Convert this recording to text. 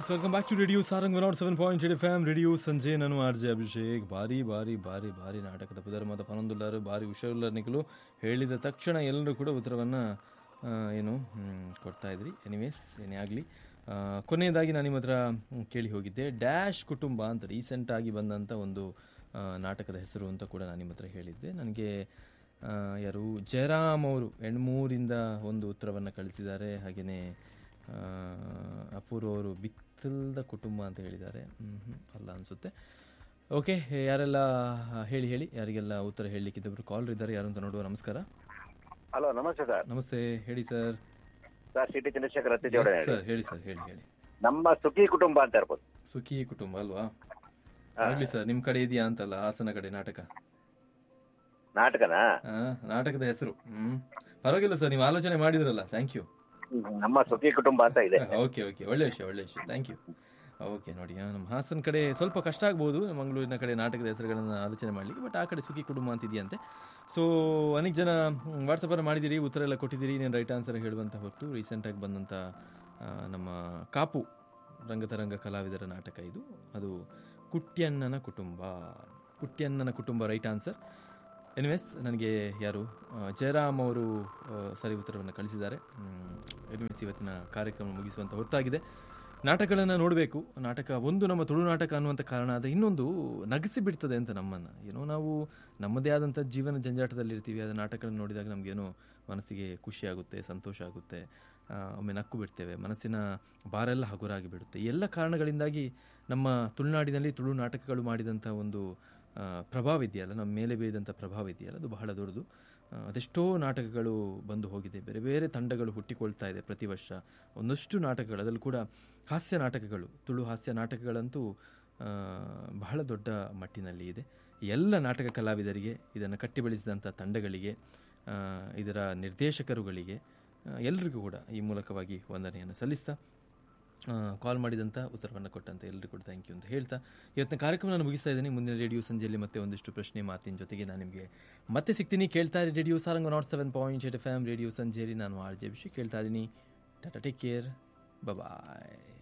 S welcome back to radio Sarang one seven point eight F M radio ಸಂಜೆ ನಾನು R J Abhishek ಭಾರಿ ಭಾರಿ ಭಾರಿ ಭಾರಿ ನಾಟಕದ ಪುದರ್ಮದ ಪನೊಂದುಲ್ಲಾರು ಭಾರಿ ಹುಷಾರುಲ್ಲರ್ನಿಗಳು ಹೇಳಿದ ತಕ್ಷಣ ಎಲ್ಲರೂ ಕೂಡ ಉತ್ತರವನ್ನು ಏನು ಹ್ಮ್, ಕೊಡ್ತಾ ಇದ್ರಿ ಎನಿವೇಸ್ ಏನೇ ಆಗಲಿ ಕೊನೆಯದಾಗಿ ನಾನು ನಿಮ್ಮ ಹತ್ರ ಹ್ಮ್, ಕೇಳಿ ಹೋಗಿದ್ದೆ ಡ್ಯಾಶ್ ಕುಟುಂಬ ಅಂತ ರೀಸೆಂಟಾಗಿ ಬಂದಂಥ ಒಂದು ಆ, ನಾಟಕದ ಹೆಸರು ಅಂತ ಕೂಡ ನಾನು ನಿಮ್ಮ ಹತ್ರ ಹೇಳಿದ್ದೆ ನನಗೆ ಆ, ಯಾರು ಜಯರಾಮ್ ಅವರು ಎಣ್ಮೂರಿಂದ ಒಂದು ಉತ್ತರವನ್ನು ಕಳಿಸಿದ್ದಾರೆ ಹಾಗೆಯೇ ಅಪೂರ್ವ ಅವರು ಬಿತ್ತಲ್ದ ಕುಟುಂಬ ಅಂತ ಹೇಳಿದ್ದಾರೆ ಹ್ಮ್, ಹ್ಮ್, ಅಲ್ಲ ಅನಿಸುತ್ತೆ ಓಕೆ ಯಾರೆಲ್ಲ ಹೇಳಿ ಹೇಳಿ ಯಾರಿಗೆಲ್ಲ ಉತ್ತರ ಹೇಳಲಿಕ್ಕಿದ್ದವರು ಕಾಲ್ ಇದ್ದಾರೆ ಯಾರು ಅಂತ ನೋಡುವ ನಮಸ್ಕಾರ ಹಲೋ ನಮಸ್ತೆ ಸರ್ ನಮಸ್ತೆ ಹೇಳಿ sir sir C T Chandrashekhar Attijoda yes sir ಹೇಳಿ ಸರ್ ಹೇಳಿ ಹೇಳಿ ನಮ್ಮ ಸುಖಿ ಕುಟುಂಬ ಅಂತ ಇರ್ಬೋದು ಸುಖಿ ಕುಟುಂಬ ಅಲ್ವಾ ಆಗ್ಲಿ ಸರ್ ನಿಮ್ ಕಡೆ ಇದೆಯಾ ಅಂತಲ್ಲ ಹಾಸನ ಕಡೆ ನಾಟಕ ನಾಟಕನಾ ಆ, ನಾಟಕದ ಹೆಸರು ಹ್ಮ್ ಪರವಾಗಿಲ್ಲ ಸರ್ ನೀವು ಆಲೋಚನೆ ಮಾಡಿದ್ರಲ್ಲ ಥ್ಯಾಂಕ್ ಯು ನಮ್ಮ ಸುಖಿ ಕುಟುಂಬ ಅಂತ ಇದೆ ಓಕೆ ಓಕೆ ಒಳ್ಳೆ ವಿಷಯ ಒಳ್ಳೆ ವಿಷಯ ಥ್ಯಾಂಕ್ ಯು ಓಕೆ ನೋಡಿ ಆ, ನಮ್ಮ ಹಾಸನ ಕಡೆ ಸ್ವಲ್ಪ ಕಷ್ಟ ಆಗ್ಬೋದು ಮಂಗಳೂರಿನ ಕಡೆ ನಾಟಕದ ಹೆಸರುಗಳನ್ನು ಆಲೋಚನೆ ಮಾಡಲಿಕ್ಕೆ ಬಟ್ ಆ ಕಡೆ ಸುಖಿ ಕುಟುಂಬ ಅಂತ ಇದೆಯಂತೆ ಸೊ ಅನೇಕ ಜನ ವಾಟ್ಸಪ್ಪನ್ನು ಮಾಡಿದ್ದೀರಿ ಉತ್ತರ ಎಲ್ಲ ಕೊಟ್ಟಿದ್ದೀರಿ ನೀನು ರೈಟ್ ಆನ್ಸರ್ ಹೇಳುವಂತ ಹೊರತು ರೀಸೆಂಟಾಗಿ ಬಂದಂಥ ಆ, ನಮ್ಮ ಕಾಪು ರಂಗತರಂಗ ಕಲಾವಿದರ ನಾಟಕ ಇದು ಅದು ಕುಟ್ಯಣ್ಣನ ಕುಟುಂಬ ಕುಟ್ಯಣ್ಣನ ಕುಟುಂಬ ರೈಟ್ ಆನ್ಸರ್ ಎನಿವೇಸ್ ನನಗೆ ಯಾರು ಆ, ಜಯರಾಮ್ ಅವರು ಆ, ಸರಿ ಉತ್ತರವನ್ನು ಕಳಿಸಿದ್ದಾರೆ ಎನಿವೇಸ್ ಇವತ್ತಿನ ಕಾರ್ಯಕ್ರಮ ಮುಗಿಸುವಂಥ ಹೊತ್ತಾಗಿದೆ ನಾಟಕಗಳನ್ನು ನೋಡಬೇಕು ನಾಟಕ ಒಂದು ನಮ್ಮ ತುಳು ನಾಟಕ ಅನ್ನುವಂಥ ಕಾರಣ ಆದರೆ ಇನ್ನೊಂದು ನಗಿಸಿ ಬಿಡ್ತದೆ ಅಂತ ನಮ್ಮನ್ನು ಏನೋ ನಾವು ನಮ್ಮದೇ ಆದಂಥ ಜೀವನ ಜಂಜಾಟದಲ್ಲಿ ಇರ್ತೀವಿ ಅದು ನಾಟಕಗಳನ್ನು ನೋಡಿದಾಗ ನಮಗೇನೋ ಮನಸ್ಸಿಗೆ ಖುಷಿ ಆಗುತ್ತೆ ಸಂತೋಷ ಆಗುತ್ತೆ ಆ, ಒಮ್ಮೆ ನಕ್ಕು ಬಿಡ್ತೇವೆ ಮನಸ್ಸಿನ ಭಾರೆಲ್ಲ ಹಗುರಾಗಿ ಬಿಡುತ್ತೆ ಈ ಎಲ್ಲ ಕಾರಣಗಳಿಂದಾಗಿ ನಮ್ಮ ತುಳುನಾಡಿನಲ್ಲಿ ತುಳು ನಾಟಕಗಳು ಮಾಡಿದಂಥ ಒಂದು ಆ, ಪ್ರಭಾವ ಇದೆಯಲ್ಲ ನಮ್ಮ ಮೇಲೆ ಬೀರಿದಂಥ ಪ್ರಭಾವ ಇದೆಯಲ್ಲ ಅದು ಬಹಳ ದೊಡ್ಡದು ಆ, ಅದೆಷ್ಟೋ ನಾಟಕಗಳು ಬಂದು ಹೋಗಿದೆ ಬೇರೆ ಬೇರೆ ತಂಡಗಳು ಹುಟ್ಟಿಕೊಳ್ತಾ ಇದೆ ಪ್ರತಿ ವರ್ಷ ಒಂದಷ್ಟು ನಾಟಕಗಳು ಅದರಲ್ಲೂ ಕೂಡ ಹಾಸ್ಯ ನಾಟಕಗಳು ತುಳು ಹಾಸ್ಯ ನಾಟಕಗಳಂತೂ ಆ, ಬಹಳ ದೊಡ್ಡ ಮಟ್ಟಿನಲ್ಲಿ ಇದೆ ಎಲ್ಲ ನಾಟಕ ಕಲಾವಿದರಿಗೆ ಇದನ್ನು ಕಟ್ಟಿ ಬೆಳೆಸಿದಂಥ ತಂಡಗಳಿಗೆ ಆ, ಇದರ ನಿರ್ದೇಶಕರುಗಳಿಗೆ ಆ, ಎಲ್ರಿಗೂ ಕೂಡ ಈ ಮೂಲಕವಾಗಿ ವಂದನೆಯನ್ನು ಸಲ್ಲಿಸ್ತಾ ಕಾಲ್ ಮಾಡಿದಂಥ ಉತ್ತರವನ್ನು ಕೊಟ್ಟಂತ ಎಲ್ಲರಿಗೂ ಕೂಡ ಥ್ಯಾಂಕ್ ಯು ಅಂತ ಹೇಳ್ತಾ ಇವತ್ತಿನ ಕಾರ್ಯಕ್ರಮ ನಾನು ಮುಗಿಸ್ತಾ ಇದ್ದೀನಿ ಮುಂದಿನ ರೇಡಿಯೋ ಸಂಜೆಯಲ್ಲಿ ಮತ್ತೆ ಒಂದಿಷ್ಟು ಪ್ರಶ್ನೆ ಮಾತಿನ ಜೊತೆಗೆ ನಾನು ನಿಮಗೆ ಮತ್ತೆ ಸಿಗ್ತೀನಿ ಕೇಳ್ತಾ ಇರಿ radio Saranga nought seven point eight F M radio ಸಂಜೆಯಲ್ಲಿ ನಾನು ಆರ್ ಜೆ ಅಭಿಷೇಕ್ ಕೇಳ್ತಾ ಇದ್ದೀನಿ ಟಾಟಾ ಟೇಕ್ ಕೇರ್ ಬಾಯ್